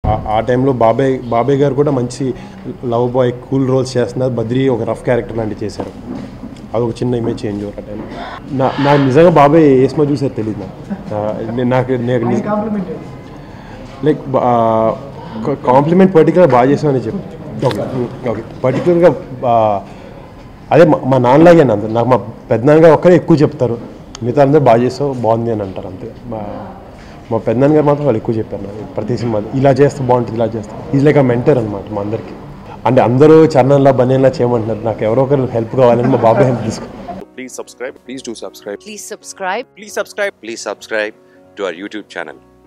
ఆ- ఆ టైంలో బాబాయ్ బాబాయ్ గారు కూడా మంచి లవ్ బాయ్ కూల్ రోల్స్ చేస్తున్నారు బద్రి ఒక రఫ్ క్యారెక్టర్ లాంటివి చేశారు అదొక చిన్న ఇమేజ్ చేంజ్ ఓవర్ ఆ టైం నా నాకు నిజంగా బాబాయ్ ఏ సినిమా చూసారు తెలియదు నాకు ఆ, నే- నాకు నాకు నిజ- లైక్ కాంప్లిమెంట్ పర్టికులర్ బాగా చేసామని చెప్పి ఓకే ఓకే పర్టికులర్గా అదే మా- మా నాన్నలాగే అందరు నాకు మా పెద్దనాన్నగారు ఒక్కరే ఎక్కువ చెప్తారు మిగతా అందరూ బాగా చేస్తావు బాగుంది అని అంటారు అంతే మా మా పెద్దనాన్నగారు మాత్రం వాళ్ళు ఎక్కువ చెప్పారు నాకు ప్రతి సినిమా ఇలా చేస్తే బాగుంటుంది ఇలా చేస్తాం ఇది లైక్ ఆ మెంటర్ అనమాట మా అందరికి అంటే అందరూ చరణంలా బనేలా చేయమంటున్నారు నాకు ఎవరో ఒకరు హెల్ప్ కావాలని మా బాబాయ్ హెల్ప్ తీసుకో Please subscribe. Please do subscribe. Please subscribe. Please subscribe. Please subscribe to our YouTube channel.